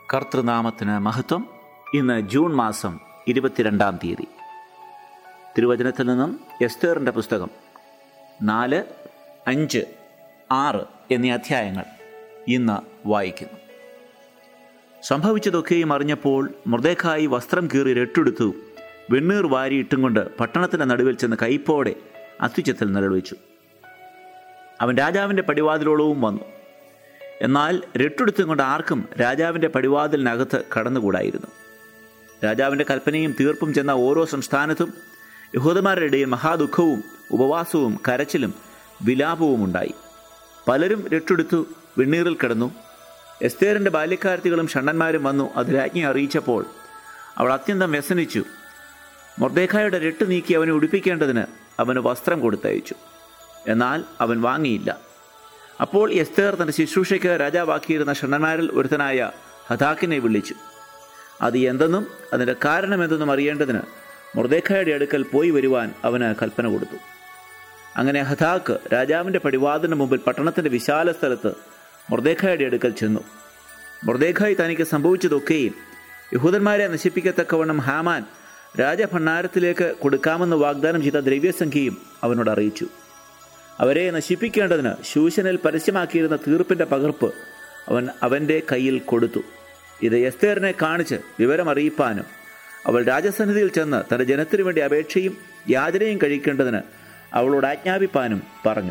കർത്തൃനാമത്തിന് മഹത്വം ഇന്ന് ജൂൺ മാസം ഇരുപത്തിരണ്ടാം തീയതി തിരുവചനത്തിൽ നിന്നും എസ്തേറിൻ്റെ പുസ്തകം നാല് അഞ്ച് ആറ് എന്നീ അധ്യായങ്ങൾ ഇന്ന് വായിക്കുന്നു സംഭവിച്ചതൊക്കെയും അറിഞ്ഞപ്പോൾ മൃദേക്കായി വസ്ത്രം കീറി രട്ടെടുത്തു വെണ്ണീർ വാരിയിട്ടും കൊണ്ട് പട്ടണത്തിൻ്റെ നടുവിൽ ചെന്ന് കൈപ്പോടെ അത്യുച്ചത്തിൽ നിലവിളിച്ചു അവൻ രാജാവിൻ്റെ പടിവാതിലോളവും വന്നു എന്നാൽ രട്ടെടുത്തും കൊണ്ട് ആർക്കും രാജാവിൻ്റെ പടിവാതിലിനകത്ത് കടന്നുകൂടായിരുന്നു രാജാവിൻ്റെ കൽപ്പനയും തീർപ്പും ചെന്ന ഓരോ സംസ്ഥാനത്തും യഹൂദന്മാരുടെ ഇടയിൽ മഹാദുഃഖവും ഉപവാസവും കരച്ചിലും വിലാപവും ഉണ്ടായി പലരും രട്ടെടുത്തു വെണ്ണീറിൽ കിടന്നു എസ്തേറിൻ്റെ ബാല്യക്കാർത്തികളും ഷണ്ണന്മാരും വന്നു അത് രാജ്ഞി അറിയിച്ചപ്പോൾ അവൾ അത്യന്തം വ്യസനിച്ചു മൊർദേഖായുടെ രട്ട് നീക്കി അവനെ ഉടുപ്പിക്കേണ്ടതിന് അവന് വസ്ത്രം കൊടുത്തയച്ചു എന്നാൽ അവൻ വാങ്ങിയില്ല അപ്പോൾ എസ്തേർ തൻ്റെ ശുശ്രൂഷയ്ക്ക് രാജാവാക്കിയിരുന്ന ഷണ്ണന്മാരിൽ ഒരുത്തനായ ഹതാക്കിനെ വിളിച്ചു അത് എന്തെന്നും അതിൻ്റെ കാരണമെന്തെന്നും അറിയേണ്ടതിന് മൊർദേഖായുടെ അടുക്കൽ പോയി വരുവാൻ അവന് കൽപ്പന കൊടുത്തു അങ്ങനെ ഹതാക്ക് രാജാവിൻ്റെ പടിവാതിന് മുമ്പിൽ പട്ടണത്തിൻ്റെ വിശാല സ്ഥലത്ത് മൊർദേഖായുടെ അടുക്കൽ ചെന്നു മൊർദേഖായി തനിക്ക് സംഭവിച്ചതൊക്കെയും യഹൂദന്മാരെ നശിപ്പിക്കത്തക്കവണ്ണം ഹാമാൻ രാജഭണ്ണാരത്തിലേക്ക് കൊടുക്കാമെന്ന് വാഗ്ദാനം ചെയ്ത ദ്രവ്യസംഖ്യയും അവനോട് അറിയിച്ചു അവരെ നശിപ്പിക്കേണ്ടതിന് ശൂശനിൽ പരസ്യമാക്കിയിരുന്ന തീർപ്പിൻ്റെ പകർപ്പ് അവൻ അവൻ്റെ കയ്യിൽ കൊടുത്തു ഇത് എസ്തേറിനെ കാണിച്ച് വിവരമറിയിപ്പാനും അവൾ രാജസന്നിധിയിൽ ചെന്ന് തൻ്റെ ജനത്തിനു വേണ്ടി അപേക്ഷയും യാചനയും കഴിക്കേണ്ടതിന് അവളോട് ആജ്ഞാപിപ്പാനും പറഞ്ഞു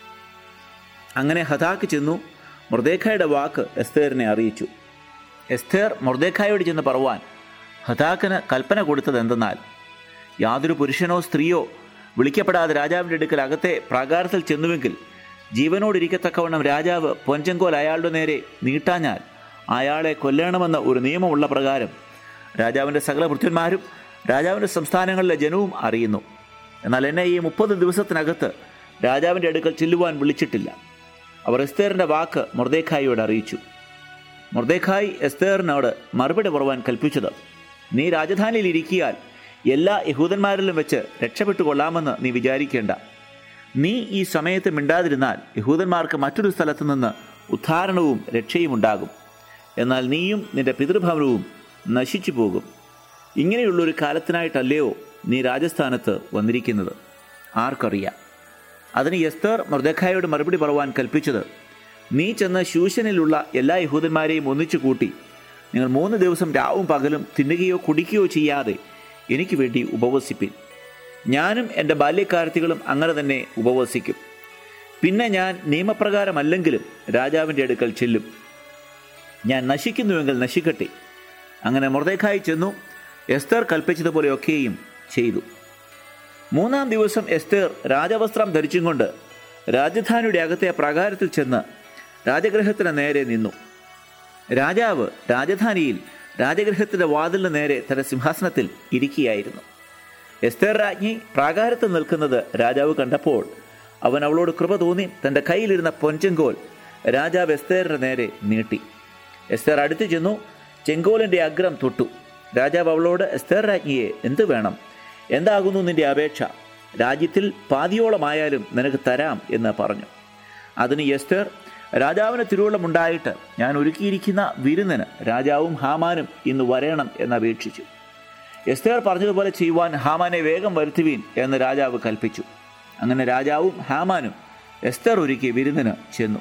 അങ്ങനെ ഹതാക്ക് ചെന്നു മൃദേഖായുടെ വാക്ക് എസ്തേറിനെ അറിയിച്ചു എസ്തേർ മൊർദേഖായോട് ചെന്ന് പറവാൻ ഹതാക്കിന് കൽപ്പന കൊടുത്തത് എന്തെന്നാൽ യാതൊരു പുരുഷനോ സ്ത്രീയോ വിളിക്കപ്പെടാതെ രാജാവിൻ്റെ അടുക്കൽ അകത്തെ പ്രാകാരത്തിൽ ചെന്നുവെങ്കിൽ ജീവനോടിരിക്കത്തക്കവണ്ണം രാജാവ് പൊഞ്ചങ്കോൽ അയാളുടെ നേരെ നീട്ടാഞ്ഞാൽ അയാളെ കൊല്ലണമെന്ന ഒരു നിയമമുള്ള പ്രകാരം രാജാവിൻ്റെ സകല ഭൃത്യന്മാരും രാജാവിൻ്റെ സംസ്ഥാനങ്ങളിലെ ജനവും അറിയുന്നു എന്നാൽ എന്നെ ഈ മുപ്പത് ദിവസത്തിനകത്ത് രാജാവിൻ്റെ അടുക്കൽ ചെല്ലുവാൻ വിളിച്ചിട്ടില്ല അവർ എസ്തേറിൻ്റെ വാക്ക് മൊർദേഖായിയോട് അറിയിച്ചു മൊർദേഖായി എസ്തേറിനോട് മറുപടി പറവാൻ കൽപ്പിച്ചത് നീ രാജധാനിയിൽ ഇരിക്കിയാൽ എല്ലാ യഹൂദന്മാരിലും വെച്ച് രക്ഷപ്പെട്ടു കൊള്ളാമെന്ന് നീ വിചാരിക്കേണ്ട നീ ഈ സമയത്ത് മിണ്ടാതിരുന്നാൽ യഹൂദന്മാർക്ക് മറ്റൊരു സ്ഥലത്തു നിന്ന് ഉദ്ധാരണവും രക്ഷയും ഉണ്ടാകും എന്നാൽ നീയും നിന്റെ പിതൃഭവനവും നശിച്ചു പോകും ഇങ്ങനെയുള്ളൊരു കാലത്തിനായിട്ടല്ലയോ നീ രാജസ്ഥാനത്ത് വന്നിരിക്കുന്നത് ആർക്കറിയാം അതിന് എസ്തർ മൃദഖായോട് മറുപടി പറവാൻ കൽപ്പിച്ചത് നീ ചെന്ന് ശൂശനിലുള്ള എല്ലാ യഹൂദന്മാരെയും ഒന്നിച്ചു കൂട്ടി നിങ്ങൾ മൂന്ന് ദിവസം രാവും പകലും തിന്നുകയോ കുടിക്കുകയോ ചെയ്യാതെ എനിക്ക് വേണ്ടി ഉപവസിപ്പിൻ ഞാനും എൻ്റെ ബാല്യക്കാർത്തികളും അങ്ങനെ തന്നെ ഉപവസിക്കും പിന്നെ ഞാൻ നിയമപ്രകാരമല്ലെങ്കിലും രാജാവിൻ്റെ അടുക്കൽ ചെല്ലും ഞാൻ നശിക്കുന്നുവെങ്കിൽ നശിക്കട്ടെ അങ്ങനെ മൃതേഖായി ചെന്നു എസ്തർ കൽപ്പിച്ചതുപോലെയൊക്കെയും ചെയ്തു മൂന്നാം ദിവസം എസ്തേർ രാജവസ്ത്രം ധരിച്ചും കൊണ്ട് രാജധാനിയുടെ അകത്തെ പ്രാകാരത്തിൽ ചെന്ന് രാജഗ്രഹത്തിന് നേരെ നിന്നു രാജാവ് രാജധാനിയിൽ രാജഗ്രഹത്തിന്റെ വാതിലിന് നേരെ തന്റെ സിംഹാസനത്തിൽ ഇരിക്കുകയായിരുന്നു എസ്തേർ രാജ്ഞി പ്രാകാരത്തിൽ നിൽക്കുന്നത് രാജാവ് കണ്ടപ്പോൾ അവൻ അവളോട് കൃപ തോന്നി തന്റെ കയ്യിലിരുന്ന പൊൻചെങ്കോൽ രാജാവ് എസ്തേറിന്റെ നേരെ നീട്ടി എസ്തേർ അടുത്തു ചെന്നു ചെങ്കോലിന്റെ അഗ്രം തൊട്ടു രാജാവ് അവളോട് എസ്തേർ രാജ്ഞിയെ എന്ത് വേണം എന്താകുന്നു നിന്റെ അപേക്ഷ രാജ്യത്തിൽ പാതിയോളമായാലും നിനക്ക് തരാം എന്ന് പറഞ്ഞു അതിന് എസ്തേർ രാജാവിന് തിരുവള്ളമുണ്ടായിട്ട് ഞാൻ ഒരുക്കിയിരിക്കുന്ന വിരുന്നിന് രാജാവും ഹാമാനും ഇന്ന് വരയണം എന്ന് അപേക്ഷിച്ചു എസ്തേർ പറഞ്ഞതുപോലെ ചെയ്യുവാൻ ഹാമാനെ വേഗം വരുത്തുവീൻ എന്ന് രാജാവ് കൽപ്പിച്ചു അങ്ങനെ രാജാവും ഹാമാനും എസ്തേർ ഒരുക്കി വിരുന്നിന് ചെന്നു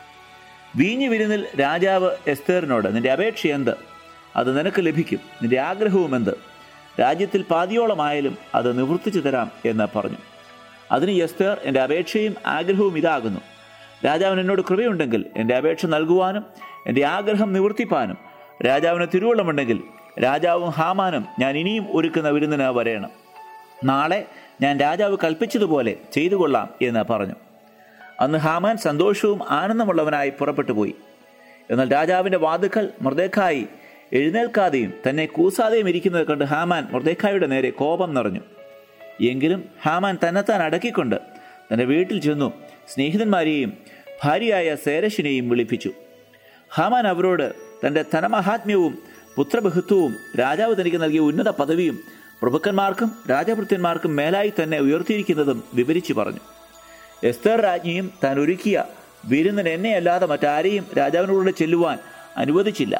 വീഞ്ഞു വിരുന്നിൽ രാജാവ് എസ്തേറിനോട് നിന്റെ അപേക്ഷ എന്ത് അത് നിനക്ക് ലഭിക്കും നിന്റെ ആഗ്രഹവും എന്ത് രാജ്യത്തിൽ പാതിയോളമായാലും അത് നിവർത്തിച്ചു തരാം എന്ന് പറഞ്ഞു അതിന് എസ്തേർ എൻ്റെ അപേക്ഷയും ആഗ്രഹവും ഇതാകുന്നു രാജാവിന് എന്നോട് കൃപയുണ്ടെങ്കിൽ എൻ്റെ അപേക്ഷ നൽകുവാനും എൻ്റെ ആഗ്രഹം നിവർത്തിപ്പാനും രാജാവിന് തിരുവള്ളമുണ്ടെങ്കിൽ രാജാവും ഹാമാനും ഞാൻ ഇനിയും ഒരുക്കുന്ന വിരുന്നിന് വരയണം നാളെ ഞാൻ രാജാവ് കൽപ്പിച്ചതുപോലെ ചെയ്തു കൊള്ളാം എന്ന് പറഞ്ഞു അന്ന് ഹാമാൻ സന്തോഷവും ആനന്ദമുള്ളവനായി പുറപ്പെട്ടു പോയി എന്നാൽ രാജാവിൻ്റെ വാതുക്കൾ മൃദേഖായി എഴുന്നേൽക്കാതെയും തന്നെ കൂസാതെയും ഇരിക്കുന്നത് കണ്ട് ഹാമാൻ മൃദേഖായുടെ നേരെ കോപം നിറഞ്ഞു എങ്കിലും ഹാമാൻ തന്നെത്താൻ അടക്കിക്കൊണ്ട് തൻ്റെ വീട്ടിൽ ചെന്നു സ്നേഹിതന്മാരെയും ഭാര്യയായ സേരശിനെയും വിളിപ്പിച്ചു ഹാമാൻ അവരോട് തൻ്റെ ധനമഹാത്മ്യവും പുത്രബഹുത്വവും രാജാവ് തനിക്ക് നൽകിയ ഉന്നത പദവിയും പ്രഭുക്കന്മാർക്കും രാജഭൃത്യന്മാർക്കും മേലായി തന്നെ ഉയർത്തിയിരിക്കുന്നതും വിവരിച്ചു പറഞ്ഞു എസ്തർ രാജ്ഞിയും താൻ ഒരുക്കിയ വിരുന്നിന് എന്നെ അല്ലാതെ മറ്റാരെയും രാജാവിനോട് ചെല്ലുവാൻ അനുവദിച്ചില്ല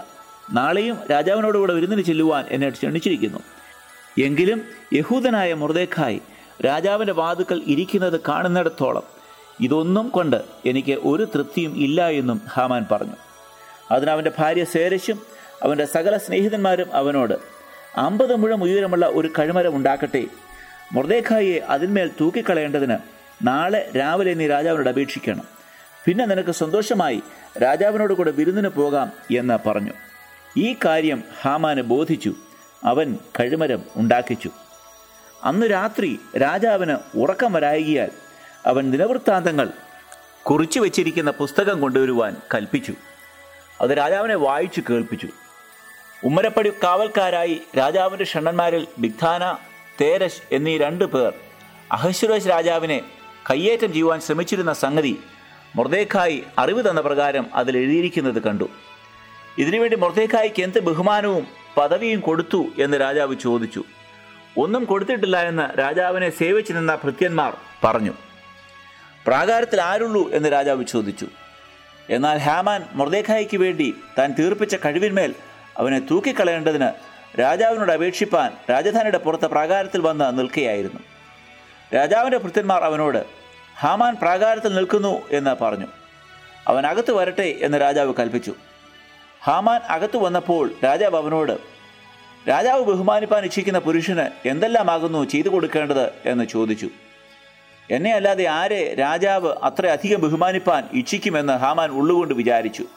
നാളെയും രാജാവിനോടുകൂടെ വിരുന്നിന് ചെല്ലുവാൻ എന്നെ ക്ഷണിച്ചിരിക്കുന്നു എങ്കിലും യഹൂദനായ മുർദേഖായി രാജാവിൻ്റെ വാതുക്കൽ ഇരിക്കുന്നത് കാണുന്നിടത്തോളം ഇതൊന്നും കൊണ്ട് എനിക്ക് ഒരു തൃപ്തിയും ഇല്ല എന്നും ഹാമാൻ പറഞ്ഞു അതിന് അവൻ്റെ ഭാര്യ സേരശും അവൻ്റെ സകല സ്നേഹിതന്മാരും അവനോട് അമ്പത് മുഴം ഉയരമുള്ള ഒരു കഴുമരം ഉണ്ടാക്കട്ടെ മുർദേഖായിയെ അതിന്മേൽ തൂക്കിക്കളയേണ്ടതിന് നാളെ രാവിലെ നീ രാജാവിനോട് അപേക്ഷിക്കണം പിന്നെ നിനക്ക് സന്തോഷമായി രാജാവിനോട് കൂടെ വിരുന്നിന് പോകാം എന്ന് പറഞ്ഞു ഈ കാര്യം ഹാമാന് ബോധിച്ചു അവൻ കഴുമരം ഉണ്ടാക്കിച്ചു അന്ന് രാത്രി രാജാവിന് ഉറക്കം വരായികയാൽ അവൻ ദിനവൃത്താന്തങ്ങൾ കുറിച്ചു വച്ചിരിക്കുന്ന പുസ്തകം കൊണ്ടുവരുവാൻ കൽപ്പിച്ചു അത് രാജാവിനെ വായിച്ചു കേൾപ്പിച്ചു ഉമ്മരപ്പടി കാവൽക്കാരായി രാജാവിൻ്റെ ഷണ്ണന്മാരിൽ ബിഗ്ധാന തേരശ് എന്നീ രണ്ടു പേർ അഹശ്വരോശ് രാജാവിനെ കയ്യേറ്റം ചെയ്യുവാൻ ശ്രമിച്ചിരുന്ന സംഗതി മൊർദേഖായി അറിവ് തന്ന പ്രകാരം അതിൽ എഴുതിയിരിക്കുന്നത് കണ്ടു ഇതിനുവേണ്ടി മൊർദേഖായിക്ക് എന്ത് ബഹുമാനവും പദവിയും കൊടുത്തു എന്ന് രാജാവ് ചോദിച്ചു ഒന്നും കൊടുത്തിട്ടില്ല എന്ന് രാജാവിനെ സേവിച്ചു നിന്ന ഭൃത്യന്മാർ പറഞ്ഞു പ്രാകാരത്തിൽ ആരുള്ളൂ എന്ന് രാജാവ് ചോദിച്ചു എന്നാൽ ഹാമാൻ മൊർദേഖായിക്ക് വേണ്ടി താൻ തീർപ്പിച്ച കഴിവിന്മേൽ അവനെ തൂക്കിക്കളയേണ്ടതിന് രാജാവിനോട് അപേക്ഷിപ്പാൻ രാജധാനിയുടെ പുറത്ത് പ്രാകാരത്തിൽ വന്ന് നിൽക്കുകയായിരുന്നു രാജാവിൻ്റെ ഭൃത്യന്മാർ അവനോട് ഹാമാൻ പ്രാകാരത്തിൽ നിൽക്കുന്നു എന്ന് പറഞ്ഞു അവൻ അകത്ത് വരട്ടെ എന്ന് രാജാവ് കൽപ്പിച്ചു ഹാമാൻ അകത്തു വന്നപ്പോൾ രാജാവ് അവനോട് രാജാവ് ബഹുമാനിപ്പാൻ ഇച്ഛിക്കുന്ന പുരുഷന് എന്തെല്ലാമാകുന്നു ചെയ്തു കൊടുക്കേണ്ടത് എന്ന് ചോദിച്ചു എന്നെ അല്ലാതെ ആരെ രാജാവ് അത്രയധികം ബഹുമാനിപ്പാൻ ഇച്ഛിക്കുമെന്ന് ഹാമാൻ ഉള്ളുകൊണ്ട് വിചാരിച്ചു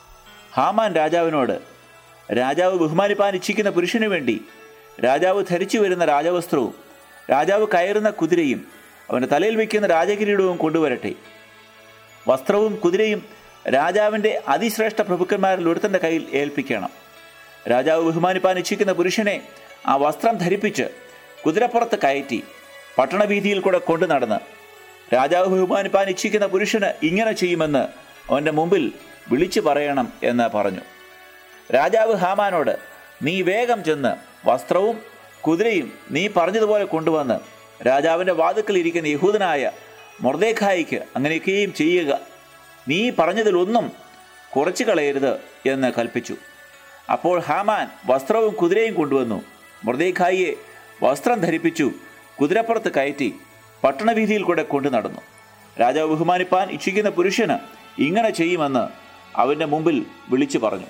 ഹാമാൻ രാജാവിനോട് രാജാവ് ബഹുമാനിപ്പാൻ ഇച്ഛിക്കുന്ന പുരുഷനു വേണ്ടി രാജാവ് ധരിച്ചു വരുന്ന രാജവസ്ത്രവും രാജാവ് കയറുന്ന കുതിരയും അവൻ്റെ തലയിൽ വയ്ക്കുന്ന രാജകിരീടവും കൊണ്ടുവരട്ടെ വസ്ത്രവും കുതിരയും രാജാവിൻ്റെ അതിശ്രേഷ്ഠ പ്രഭുക്കന്മാരിൽ ഒരുത്തൻ്റെ കയ്യിൽ ഏൽപ്പിക്കണം രാജാവ് ബഹുമാനിപ്പാൻ ഇച്ഛിക്കുന്ന പുരുഷനെ ആ വസ്ത്രം ധരിപ്പിച്ച് കുതിരപ്പുറത്ത് കയറ്റി പട്ടണവീതിയിൽ കൂടെ കൊണ്ടു നടന്ന് രാജാവ് ബഹുമാനിപ്പാൻ ഇച്ഛിക്കുന്ന പുരുഷന് ഇങ്ങനെ ചെയ്യുമെന്ന് അവൻ്റെ മുമ്പിൽ വിളിച്ചു പറയണം എന്ന് പറഞ്ഞു രാജാവ് ഹാമാനോട് നീ വേഗം ചെന്ന് വസ്ത്രവും കുതിരയും നീ പറഞ്ഞതുപോലെ കൊണ്ടുവന്ന് രാജാവിൻ്റെ വാതുക്കൽ ഇരിക്കുന്ന യഹൂദനായ മൊർദേഖായിക്ക് അങ്ങനെയൊക്കെയും ചെയ്യുക നീ പറഞ്ഞതിലൊന്നും കുറച്ചു കളയരുത് എന്ന് കൽപ്പിച്ചു അപ്പോൾ ഹാമാൻ വസ്ത്രവും കുതിരയും കൊണ്ടുവന്നു മൊർദേഖായിയെ വസ്ത്രം ധരിപ്പിച്ചു കുതിരപ്പുറത്ത് കയറ്റി പട്ടണവീതിയിൽ കൂടെ കൊണ്ടു നടന്നു രാജാവ് ബഹുമാനിപ്പാൻ ഇച്ഛിക്കുന്ന പുരുഷന് ഇങ്ങനെ ചെയ്യുമെന്ന് അവൻ്റെ മുമ്പിൽ വിളിച്ചു പറഞ്ഞു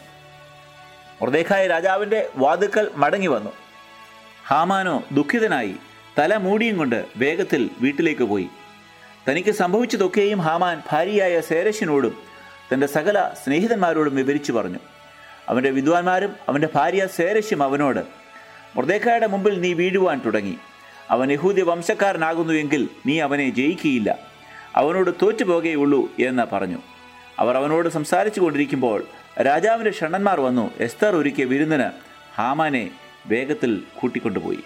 മൊർദേഖായ രാജാവിൻ്റെ വാതുക്കൽ മടങ്ങി വന്നു ഹാമാനോ ദുഃഖിതനായി തല മൂടിയും കൊണ്ട് വേഗത്തിൽ വീട്ടിലേക്ക് പോയി തനിക്ക് സംഭവിച്ചതൊക്കെയും ഹാമാൻ ഭാര്യയായ സേരശിനോടും തൻ്റെ സകല സ്നേഹിതന്മാരോടും വിവരിച്ചു പറഞ്ഞു അവൻ്റെ വിദ്വാൻമാരും അവൻ്റെ ഭാര്യ സേരശും അവനോട് മൊർദേഖായുടെ മുമ്പിൽ നീ വീഴുവാൻ തുടങ്ങി അവൻ യഹൂദ്യ വംശക്കാരനാകുന്നുവെങ്കിൽ നീ അവനെ ജയിക്കുകയില്ല അവനോട് തോറ്റുപോകുകയുള്ളൂ എന്ന് പറഞ്ഞു അവർ അവനോട് സംസാരിച്ചു കൊണ്ടിരിക്കുമ്പോൾ രാജാവിൻ്റെ ഷണ്ണന്മാർ വന്നു എസ്തർ ഒരുക്കിയ വിരുന്നിന് ഹാമാനെ വേഗത്തിൽ കൂട്ടിക്കൊണ്ടുപോയി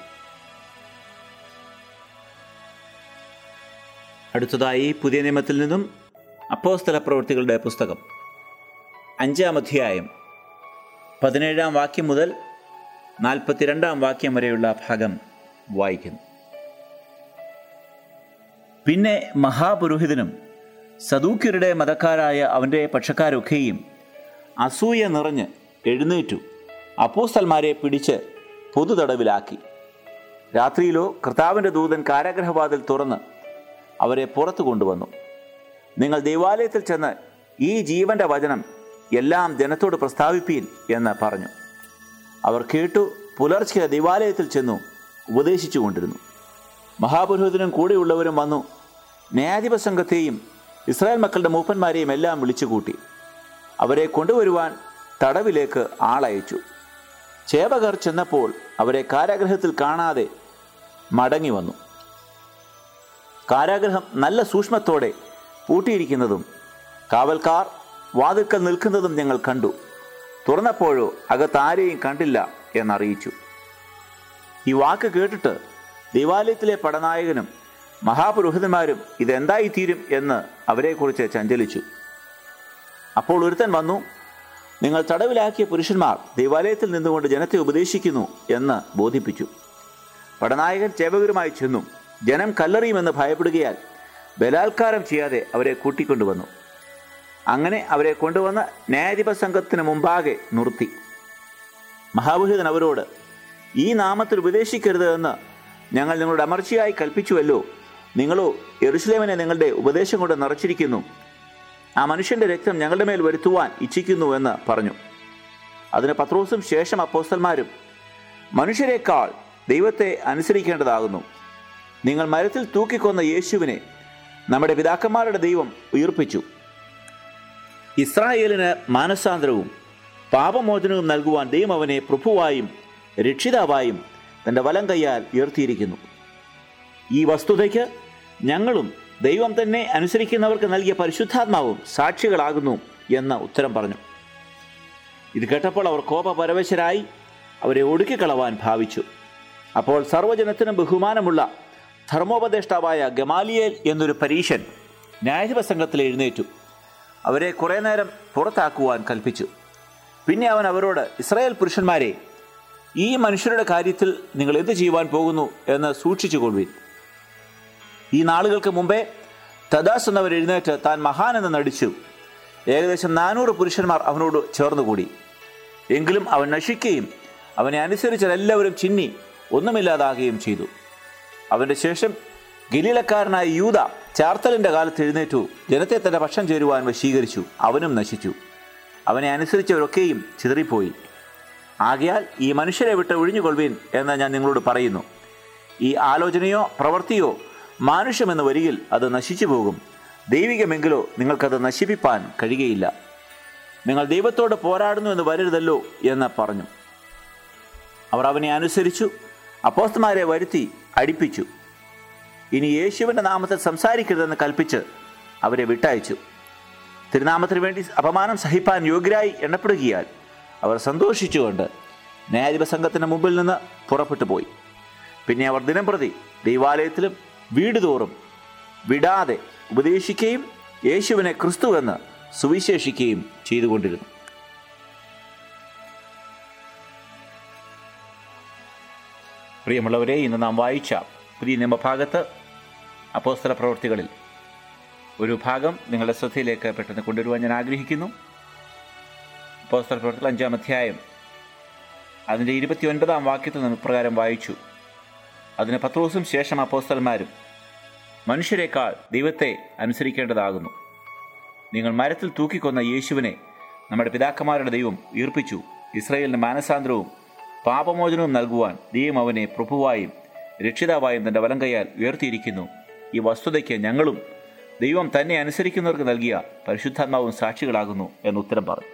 അടുത്തതായി പുതിയ നിയമത്തിൽ നിന്നും അപ്പോസ്തല പ്രവൃത്തികളുടെ പുസ്തകം അഞ്ചാം അധ്യായം പതിനേഴാം വാക്യം മുതൽ നാൽപ്പത്തിരണ്ടാം വാക്യം വരെയുള്ള ഭാഗം വായിക്കുന്നു പിന്നെ മഹാപുരോഹിതനും സദൂക്യരുടെ മതക്കാരായ അവൻ്റെ പക്ഷക്കാരൊക്കെയും അസൂയ നിറഞ്ഞ് എഴുന്നേറ്റു അപ്പോസ്തൽമാരെ പിടിച്ച് പൊതുതടവിലാക്കി രാത്രിയിലോ കർത്താവിൻ്റെ ദൂതൻ കാരാഗ്രഹവാതിൽ തുറന്ന് അവരെ പുറത്തു കൊണ്ടുവന്നു നിങ്ങൾ ദേവാലയത്തിൽ ചെന്ന് ഈ ജീവന്റെ വചനം എല്ലാം ജനത്തോട് പ്രസ്താവിപ്പീൻ എന്ന് പറഞ്ഞു അവർ കേട്ടു പുലർച്ചെ ദേവാലയത്തിൽ ചെന്നു ഉപദേശിച്ചു കൊണ്ടിരുന്നു മഹാപുരോഹിതനും കൂടെയുള്ളവരും വന്നു ന്യായാധിപ സംഘത്തെയും ഇസ്രായേൽ മക്കളുടെ മൂപ്പന്മാരെയും എല്ലാം വിളിച്ചുകൂട്ടി അവരെ കൊണ്ടുവരുവാൻ തടവിലേക്ക് ആളയച്ചു ചേവകർ ചെന്നപ്പോൾ അവരെ കാരാഗ്രഹത്തിൽ കാണാതെ മടങ്ങി വന്നു കാരാഗ്രഹം നല്ല സൂക്ഷ്മത്തോടെ പൂട്ടിയിരിക്കുന്നതും കാവൽക്കാർ വാതിൽക്കൽ നിൽക്കുന്നതും ഞങ്ങൾ കണ്ടു തുറന്നപ്പോഴോ അകത്താരെയും കണ്ടില്ല എന്നറിയിച്ചു ഈ വാക്ക് കേട്ടിട്ട് ദേവാലയത്തിലെ പടനായകനും മഹാപുരോഹിതന്മാരും ഇതെന്തായിത്തീരും എന്ന് അവരെക്കുറിച്ച് ചഞ്ചലിച്ചു അപ്പോൾ ഒരുത്തൻ വന്നു നിങ്ങൾ തടവിലാക്കിയ പുരുഷന്മാർ ദേവാലയത്തിൽ നിന്നുകൊണ്ട് ജനത്തെ ഉപദേശിക്കുന്നു എന്ന് ബോധിപ്പിച്ചു പടനായകൻ ചേവകരുമായി ചെന്നു ജനം കല്ലെറിയുമെന്ന് ഭയപ്പെടുകയാൽ ബലാത്കാരം ചെയ്യാതെ അവരെ കൂട്ടിക്കൊണ്ടുവന്നു അങ്ങനെ അവരെ കൊണ്ടുവന്ന് ന്യായാധിപ സംഘത്തിന് മുമ്പാകെ നിർത്തി മഹാപുരോഹിതൻ അവരോട് ഈ നാമത്തിൽ ഉപദേശിക്കരുത് എന്ന് ഞങ്ങൾ നിങ്ങളുടെ അമർച്ചയായി കൽപ്പിച്ചുവല്ലോ നിങ്ങളോ യെറുസലേമിനെ നിങ്ങളുടെ ഉപദേശം കൊണ്ട് നിറച്ചിരിക്കുന്നു ആ മനുഷ്യന്റെ രക്തം ഞങ്ങളുടെ മേൽ വരുത്തുവാൻ ഇച്ഛിക്കുന്നു എന്ന് പറഞ്ഞു അതിന് പത്രോസും ശേഷം അപ്പോസ്തന്മാരും മനുഷ്യരെക്കാൾ ദൈവത്തെ അനുസരിക്കേണ്ടതാകുന്നു നിങ്ങൾ മരത്തിൽ തൂക്കിക്കൊന്ന യേശുവിനെ നമ്മുടെ പിതാക്കന്മാരുടെ ദൈവം ഉയർപ്പിച്ചു ഇസ്രായേലിന് മാനസാന്തരവും പാപമോചനവും നൽകുവാൻ ദൈവം അവനെ പ്രഭുവായും രക്ഷിതാവായും തൻ്റെ വലം കൈയാൽ ഉയർത്തിയിരിക്കുന്നു ഈ വസ്തുതയ്ക്ക് ഞങ്ങളും ദൈവം തന്നെ അനുസരിക്കുന്നവർക്ക് നൽകിയ പരിശുദ്ധാത്മാവും സാക്ഷികളാകുന്നു എന്ന് ഉത്തരം പറഞ്ഞു ഇത് കേട്ടപ്പോൾ അവർ കോപപരവശരായി അവരെ ഒടുക്കിക്കളവാൻ ഭാവിച്ചു അപ്പോൾ സർവ്വജനത്തിനും ബഹുമാനമുള്ള ധർമ്മോപദേഷ്ടാവായ ഗമാലിയേൽ എന്നൊരു പരീശൻ ന്യായാധിപ സംഘത്തിൽ എഴുന്നേറ്റു അവരെ കുറേ നേരം പുറത്താക്കുവാൻ കൽപ്പിച്ചു പിന്നെ അവൻ അവരോട് ഇസ്രായേൽ പുരുഷന്മാരെ ഈ മനുഷ്യരുടെ കാര്യത്തിൽ നിങ്ങൾ എന്ത് ചെയ്യുവാൻ പോകുന്നു എന്ന് സൂക്ഷിച്ചു കൊള്ളുവിൻ ഈ നാളുകൾക്ക് മുമ്പേ തദാസ് എന്നവർ എഴുന്നേറ്റ് താൻ മഹാനെന്ന് നടിച്ചു ഏകദേശം നാനൂറ് പുരുഷന്മാർ അവനോട് ചേർന്നുകൂടി എങ്കിലും അവൻ നശിക്കുകയും അവനെ അനുസരിച്ചതെല്ലാവരും ചിന്നി ഒന്നുമില്ലാതാകുകയും ചെയ്തു അവന്റെ ശേഷം ഗലീലക്കാരനായ യൂത ചാർത്തലിന്റെ കാലത്ത് എഴുന്നേറ്റു ജനത്തെ തന്റെ പക്ഷം ചേരുവാൻ വശീകരിച്ചു അവനും നശിച്ചു അവനെ അനുസരിച്ചവരൊക്കെയും ചിതറിപ്പോയി ആകയാൽ ഈ മനുഷ്യരെ വിട്ട് ഒഴിഞ്ഞുകൊള്ളുവീൻ എന്ന് ഞാൻ നിങ്ങളോട് പറയുന്നു ഈ ആലോചനയോ പ്രവൃത്തിയോ മാനുഷ്യമെന്ന് വരികിൽ അത് നശിച്ചു പോകും ദൈവികമെങ്കിലോ നിങ്ങൾക്കത് നശിപ്പിപ്പാൻ കഴിയുകയില്ല നിങ്ങൾ ദൈവത്തോട് പോരാടുന്നു എന്ന് വരരുതല്ലോ എന്ന് പറഞ്ഞു അവർ അവനെ അനുസരിച്ചു അപ്പോസ്തമാരെ വരുത്തി അടിപ്പിച്ചു ഇനി യേശുവിൻ്റെ നാമത്തിൽ സംസാരിക്കരുതെന്ന് കൽപ്പിച്ച് അവരെ വിട്ടയച്ചു തിരുനാമത്തിന് വേണ്ടി അപമാനം സഹിപ്പാൻ യോഗ്യരായി എണ്ണപ്പെടുകയാൽ അവർ സന്തോഷിച്ചുകൊണ്ട് ന്യായാധിപ സംഘത്തിന് മുമ്പിൽ നിന്ന് പുറപ്പെട്ടു പോയി പിന്നെ അവർ ദിനംപ്രതി ദൈവാലയത്തിലും വീട് തോറും വിടാതെ ഉപദേശിക്കുകയും യേശുവിനെ ക്രിസ്തുവെന്ന് സുവിശേഷിക്കുകയും ചെയ്തുകൊണ്ടിരുന്നു പ്രിയമുള്ളവരെ ഇന്ന് നാം വായിച്ച പുതിയ നിയമഭാഗത്ത് അപ്പോസ്തല പ്രവൃത്തികളിൽ ഒരു ഭാഗം നിങ്ങളുടെ ശ്രദ്ധയിലേക്ക് പെട്ടെന്ന് കൊണ്ടുവരുവാൻ ഞാൻ ആഗ്രഹിക്കുന്നു അപ്പോസ്തല പ്രവൃത്തികൾ അഞ്ചാം അധ്യായം അതിൻ്റെ ഇരുപത്തി ഒൻപതാം വാക്യത്തിൽ നാം ഇപ്രകാരം വായിച്ചു അതിന് പത്രോസും ശേഷം അപ്പോസ്തലന്മാരും മനുഷ്യരെക്കാൾ ദൈവത്തെ അനുസരിക്കേണ്ടതാകുന്നു നിങ്ങൾ മരത്തിൽ തൂക്കിക്കൊന്ന യേശുവിനെ നമ്മുടെ പിതാക്കന്മാരുടെ ദൈവം ഉയർപ്പിച്ചു ഇസ്രായേലിന് മാനസാന്തരവും പാപമോചനവും നൽകുവാൻ ദൈവം അവനെ പ്രഭുവായും രക്ഷിതാവായും തൻ്റെ വലം കൈയാൽ ഉയർത്തിയിരിക്കുന്നു ഈ വസ്തുതയ്ക്ക് ഞങ്ങളും ദൈവം തന്നെ അനുസരിക്കുന്നവർക്ക് നൽകിയ പരിശുദ്ധാത്മാവും സാക്ഷികളാകുന്നു എന്ന് ഉത്തരം പറഞ്ഞു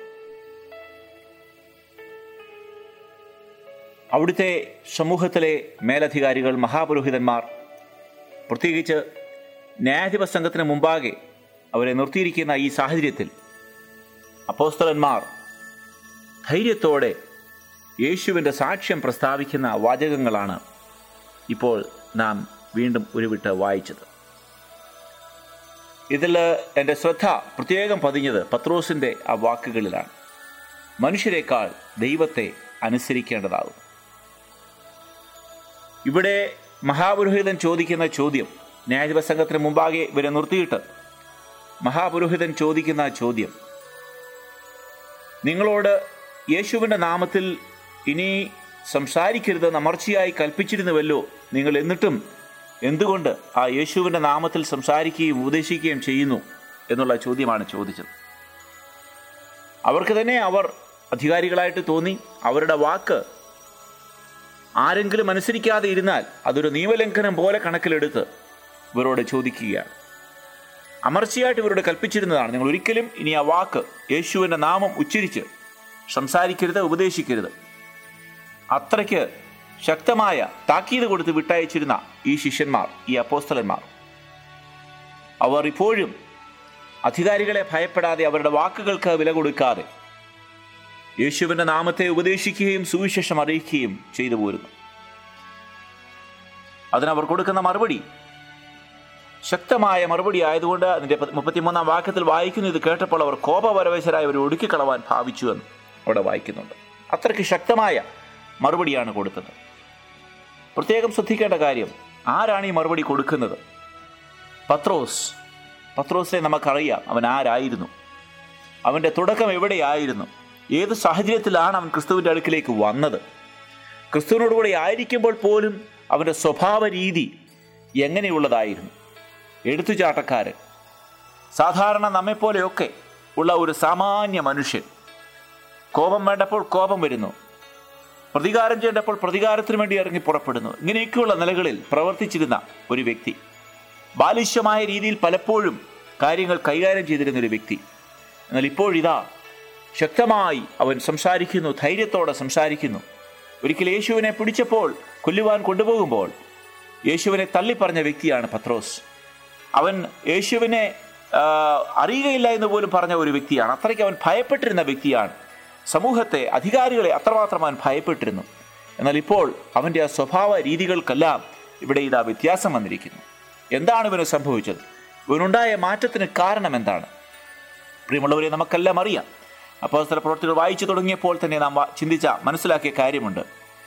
അവിടുത്തെ സമൂഹത്തിലെ മേലധികാരികൾ മഹാപുരോഹിതന്മാർ പ്രത്യേകിച്ച് ന്യായാധിപ സംഘത്തിന് മുമ്പാകെ അവരെ നിർത്തിയിരിക്കുന്ന ഈ സാഹചര്യത്തിൽ അപ്പോസ്തലന്മാർ ധൈര്യത്തോടെ യേശുവിൻ്റെ സാക്ഷ്യം പ്രസ്താവിക്കുന്ന വാചകങ്ങളാണ് ഇപ്പോൾ നാം വീണ്ടും ഉരുവിട്ട് വായിച്ചത് ഇതിൽ എൻ്റെ ശ്രദ്ധ പ്രത്യേകം പതിഞ്ഞത് പത്രോസിൻ്റെ ആ വാക്കുകളിലാണ് മനുഷ്യരെക്കാൾ ദൈവത്തെ അനുസരിക്കേണ്ടതാകും ഇവിടെ മഹാപുരോഹിതൻ ചോദിക്കുന്ന ചോദ്യം ന്യായാധിപ സംഘത്തിന് മുമ്പാകെ ഇവരെ നിർത്തിയിട്ട് മഹാപുരോഹിതൻ ചോദിക്കുന്ന ചോദ്യം നിങ്ങളോട് യേശുവിൻ്റെ നാമത്തിൽ ഇനി സംസാരിക്കരുത് അമർച്ചയായി കൽപ്പിച്ചിരുന്നുവല്ലോ നിങ്ങൾ എന്നിട്ടും എന്തുകൊണ്ട് ആ യേശുവിൻ്റെ നാമത്തിൽ സംസാരിക്കുകയും ഉപദേശിക്കുകയും ചെയ്യുന്നു എന്നുള്ള ചോദ്യമാണ് ചോദിച്ചത് അവർക്ക് തന്നെ അവർ അധികാരികളായിട്ട് തോന്നി അവരുടെ വാക്ക് ആരെങ്കിലും അനുസരിക്കാതെ ഇരുന്നാൽ അതൊരു നിയമലംഘനം പോലെ കണക്കിലെടുത്ത് ഇവരോട് ചോദിക്കുകയാണ് അമർച്ചയായിട്ട് ഇവരോട് കൽപ്പിച്ചിരുന്നതാണ് നിങ്ങൾ ഒരിക്കലും ഇനി ആ വാക്ക് യേശുവിൻ്റെ നാമം ഉച്ചരിച്ച് സംസാരിക്കരുത് ഉപദേശിക്കരുത് അത്രയ്ക്ക് ശക്തമായ താക്കീത് കൊടുത്ത് വിട്ടയച്ചിരുന്ന ഈ ശിഷ്യന്മാർ ഈ അപ്പോസ്തലന്മാർ അവർ ഇപ്പോഴും അധികാരികളെ ഭയപ്പെടാതെ അവരുടെ വാക്കുകൾക്ക് വില കൊടുക്കാതെ യേശുവിൻ്റെ നാമത്തെ ഉപദേശിക്കുകയും സുവിശേഷം അറിയിക്കുകയും ചെയ്തു പോരുന്നു അതിനവർ കൊടുക്കുന്ന മറുപടി ശക്തമായ മറുപടി ആയതുകൊണ്ട് അതിൻ്റെ മുപ്പത്തിമൂന്നാം വാക്യത്തിൽ വായിക്കുന്നു ഇത് കേട്ടപ്പോൾ അവർ കോപപരവശരായി അവർ ഒടുക്കിക്കളവാൻ ഭാവിച്ചു എന്ന് അവിടെ വായിക്കുന്നുണ്ട് അത്രയ്ക്ക് ശക്തമായ മറുപടിയാണ് കൊടുത്തത് പ്രത്യേകം ശ്രദ്ധിക്കേണ്ട കാര്യം ആരാണ് ഈ മറുപടി കൊടുക്കുന്നത് പത്രോസ് പത്രോസിനെ നമുക്കറിയാം അവൻ ആരായിരുന്നു അവൻ്റെ തുടക്കം എവിടെയായിരുന്നു ഏത് സാഹചര്യത്തിലാണ് അവൻ ക്രിസ്തുവിൻ്റെ അടുക്കിലേക്ക് വന്നത് ക്രിസ്തുവിനോട് കൂടെ ആയിരിക്കുമ്പോൾ പോലും അവൻ്റെ സ്വഭാവ രീതി എങ്ങനെയുള്ളതായിരുന്നു എടുത്തുചാട്ടക്കാരൻ സാധാരണ നമ്മെപ്പോലെയൊക്കെ ഉള്ള ഒരു സാമാന്യ മനുഷ്യൻ കോപം വേണ്ടപ്പോൾ കോപം വരുന്നു പ്രതികാരം ചെയ്യേണ്ടപ്പോൾ പ്രതികാരത്തിന് വേണ്ടി ഇറങ്ങി പുറപ്പെടുന്നു ഇങ്ങനെയൊക്കെയുള്ള നിലകളിൽ പ്രവർത്തിച്ചിരുന്ന ഒരു വ്യക്തി ബാലിശ്യമായ രീതിയിൽ പലപ്പോഴും കാര്യങ്ങൾ കൈകാര്യം ചെയ്തിരുന്ന ഒരു വ്യക്തി എന്നാൽ ഇപ്പോഴിതാ ശക്തമായി അവൻ സംസാരിക്കുന്നു ധൈര്യത്തോടെ സംസാരിക്കുന്നു ഒരിക്കൽ യേശുവിനെ പിടിച്ചപ്പോൾ കൊല്ലുവാൻ കൊണ്ടുപോകുമ്പോൾ യേശുവിനെ തള്ളിപ്പറഞ്ഞ വ്യക്തിയാണ് പത്രോസ് അവൻ യേശുവിനെ ആ, അറിയുകയില്ല എന്ന് പോലും പറഞ്ഞ ഒരു വ്യക്തിയാണ് അത്രയ്ക്ക് അവൻ ഭയപ്പെട്ടിരുന്ന വ്യക്തിയാണ് സമൂഹത്തെ അധികാരികളെ അത്രമാത്രം അവൻ ഭയപ്പെട്ടിരുന്നു എന്നാൽ ഇപ്പോൾ അവൻ്റെ ആ സ്വഭാവ രീതികൾക്കെല്ലാം ഇവിടെ ഇതാ വ്യത്യാസം വന്നിരിക്കുന്നു എന്താണ് ഇവന് സംഭവിച്ചത് ഇവനുണ്ടായ മാറ്റത്തിന് കാരണം എന്താണ് പ്രിയമുള്ളവരെ നമുക്കെല്ലാം അറിയാം അപ്പോൾ ചില പ്രവർത്തികൾ വായിച്ചു തുടങ്ങിയപ്പോൾ തന്നെ നാം വാ- ചിന്തിച്ച മനസ്സിലാക്കിയ കാര്യമുണ്ട്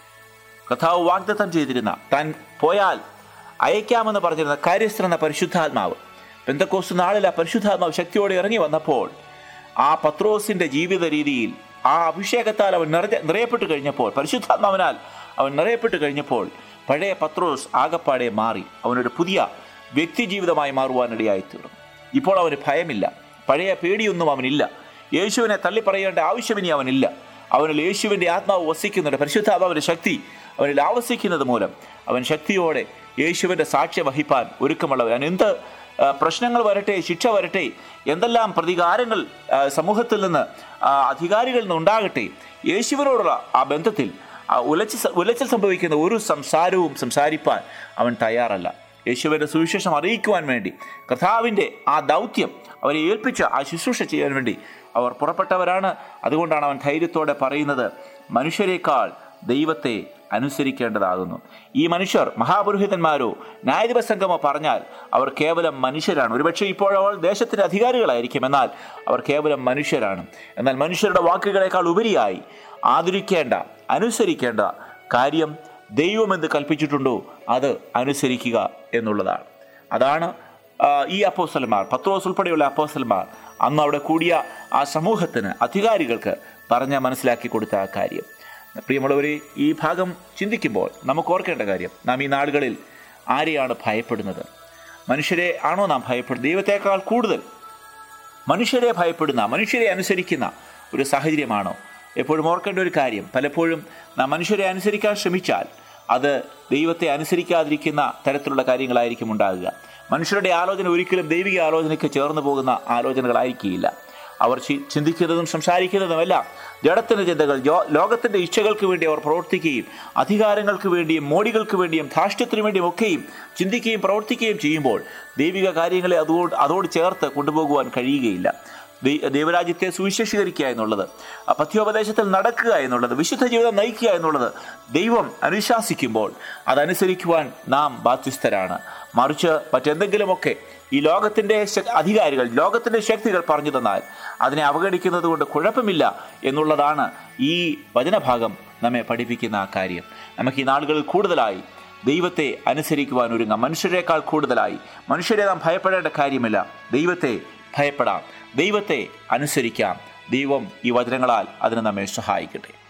കഥാവ് വാഗ്ദത്തം ചെയ്തിരുന്ന താൻ പോയാൽ അയക്കാമെന്ന് പറഞ്ഞിരുന്ന കാര്യസ്ഥൻ എന്ന പരിശുദ്ധാത്മാവ് പെന്തക്കോസ് നാളിൽ ആ പരിശുദ്ധാത്മാവ് ശക്തിയോടെ ഇറങ്ങി വന്നപ്പോൾ ആ പത്രോസിന്റെ ജീവിത രീതിയിൽ ആ അഭിഷേകത്താൽ അവൻ നിറഞ്ഞ നിറയപ്പെട്ട് കഴിഞ്ഞപ്പോൾ പരിശുദ്ധാത്മാവിനാൽ അവൻ നിറയപ്പെട്ട് കഴിഞ്ഞപ്പോൾ പഴയ പത്രോസ് ആകപ്പാടെ മാറി അവനൊരു പുതിയ വ്യക്തി ജീവിതമായി മാറുവാനിടയായി തീർന്നു ഇപ്പോൾ അവന് ഭയമില്ല പഴയ പേടിയൊന്നും അവനില്ല യേശുവിനെ തള്ളിപ്പറയേണ്ട ആവശ്യം ഇനി അവനില്ല അവനിൽ യേശുവിൻ്റെ ആത്മാവ് വസിക്കുന്നുണ്ട് പരിശുദ്ധാത്മാവിൻ്റെ ശക്തി അവനിൽ ആവസിക്കുന്നത് മൂലം അവൻ ശക്തിയോടെ യേശുവിൻ്റെ സാക്ഷ്യം വഹിപ്പാൻ ഒരുക്കമുള്ളവൻ എന്ത് ആ, പ്രശ്നങ്ങൾ വരട്ടെ ശിക്ഷ വരട്ടെ എന്തെല്ലാം പ്രതികാരങ്ങൾ ആ, സമൂഹത്തിൽ നിന്ന് ആ, അധികാരികളിൽ നിന്ന് ഉണ്ടാകട്ടെ യേശുവിനോടുള്ള ആ ബന്ധത്തിൽ ആ ഉലച്ച് സ- ഉലച്ചിൽ സംഭവിക്കുന്ന ഒരു സംസാരവും സംസാരിപ്പാൻ അവൻ തയ്യാറല്ല യേശുവിൻ്റെ സുവിശേഷം അറിയിക്കുവാൻ വേണ്ടി കർത്താവിൻ്റെ ആ ദൗത്യം അവരെ ഏൽപ്പിച്ച ആ ശുശ്രൂഷ ചെയ്യാൻ വേണ്ടി അവർ പുറപ്പെട്ടവരാണ് അതുകൊണ്ടാണ് അവൻ ധൈര്യത്തോടെ പറയുന്നത് മനുഷ്യരെക്കാൾ ദൈവത്തെ അനുസരിക്കേണ്ടതാകുന്നു ഈ മനുഷ്യർ മഹാപുരോഹിതന്മാരോ ന്യായാധിപ സംഘമോ പറഞ്ഞാൽ അവർ കേവലം മനുഷ്യരാണ് ഒരുപക്ഷെ ഇപ്പോൾ അവൾ ദേശത്തിന്റെ അധികാരികളായിരിക്കും എന്നാൽ അവർ കേവലം മനുഷ്യരാണ് എന്നാൽ മനുഷ്യരുടെ വാക്കുകളെക്കാൾ ഉപരിയായി ആദരിക്കേണ്ട അനുസരിക്കേണ്ട കാര്യം ദൈവമെന്ന് കൽപ്പിച്ചിട്ടുണ്ടോ അത് അനുസരിക്കുക എന്നുള്ളതാണ് അതാണ് ആ, ഈ അപ്പോസ്റ്റലന്മാർ പത്രോസ് ഉൾപ്പെടെയുള്ള അപ്പോസ്റ്റലന്മാർ അന്ന് അവിടെ കൂടിയ ആ സമൂഹത്തിന് അധികാരികൾക്ക് പറഞ്ഞ് മനസ്സിലാക്കി കൊടുത്ത ആ കാര്യം പ്രിയമുള്ളവരെ ഈ ഭാഗം ചിന്തിക്കുമ്പോൾ നമുക്ക് ഓർക്കേണ്ട കാര്യം നാം ഈ നാളുകളിൽ ആരെയാണ് ഭയപ്പെടുന്നത് മനുഷ്യരെ ആണോ നാം ഭയപ്പെടുന്നത് ദൈവത്തെക്കാൾ കൂടുതൽ മനുഷ്യരെ ഭയപ്പെടുന്ന മനുഷ്യരെ അനുസരിക്കുന്ന ഒരു സാഹചര്യമാണോ എപ്പോഴും ഓർക്കേണ്ട ഒരു കാര്യം പലപ്പോഴും നാം മനുഷ്യരെ അനുസരിക്കാൻ ശ്രമിച്ചാൽ അത് ദൈവത്തെ അനുസരിക്കാതിരിക്കുന്ന തരത്തിലുള്ള കാര്യങ്ങളായിരിക്കും ഉണ്ടാകുക മനുഷ്യരുടെ ആലോചന ഒരിക്കലും ദൈവിക ആലോചനയ്ക്ക് ചേർന്ന് പോകുന്ന ആലോചനകളായിരിക്കില്ല അവർ ചി- ചിന്തിക്കുന്നതും സംസാരിക്കുന്നതുമെല്ലാം ജഡത്തിന്റെ ചിന്തകൾ ജോ- ലോകത്തിന്റെ ഇച്ഛകൾക്ക് വേണ്ടി അവർ പ്രവർത്തിക്കുകയും അധികാരങ്ങൾക്ക് വേണ്ടിയും മോടികൾക്ക് വേണ്ടിയും ധാർഷ്ട്യത്തിനു വേണ്ടിയും ഒക്കെയും ചിന്തിക്കുകയും പ്രവർത്തിക്കുകയും ചെയ്യുമ്പോൾ ദൈവിക കാര്യങ്ങളെ അതോട് അതോട് ചേർത്ത് കൊണ്ടുപോകുവാൻ കഴിയുകയില്ല ദൈ- ദൈവരാജ്യത്തെ സുവിശേഷീകരിക്കുക എന്നുള്ളത് ആ പഥ്യോപദേശത്തിൽ നടക്കുക എന്നുള്ളത് വിശുദ്ധ ജീവിതം നയിക്കുക എന്നുള്ളത് ദൈവം അനുശാസിക്കുമ്പോൾ അതനുസരിക്കുവാൻ നാം ബാധ്യസ്ഥരാണ് മറിച്ച് മറ്റെന്തെങ്കിലുമൊക്കെ ഈ ലോകത്തിന്റെ ശ- അധികാരികൾ ലോകത്തിന്റെ ശക്തികൾ പറഞ്ഞു തന്നാൽ അതിനെ അവഗണിക്കുന്നത് കൊണ്ട് കുഴപ്പമില്ല എന്നുള്ളതാണ് ഈ വചനഭാഗം നമ്മെ പഠിപ്പിക്കുന്ന ആ കാര്യം നമുക്ക് ഈ നാളുകളിൽ കൂടുതലായി ദൈവത്തെ അനുസരിക്കുവാൻ ഒരുങ്ങാം മനുഷ്യരെക്കാൾ കൂടുതലായി മനുഷ്യരെ നാം ഭയപ്പെടേണ്ട കാര്യമില്ല ദൈവത്തെ ഭയപ്പെടാം ദൈവത്തെ അനുസരിക്കാം ദൈവം ഈ വചനങ്ങളാൽ അതിന് നമ്മെ സഹായിക്കട്ടെ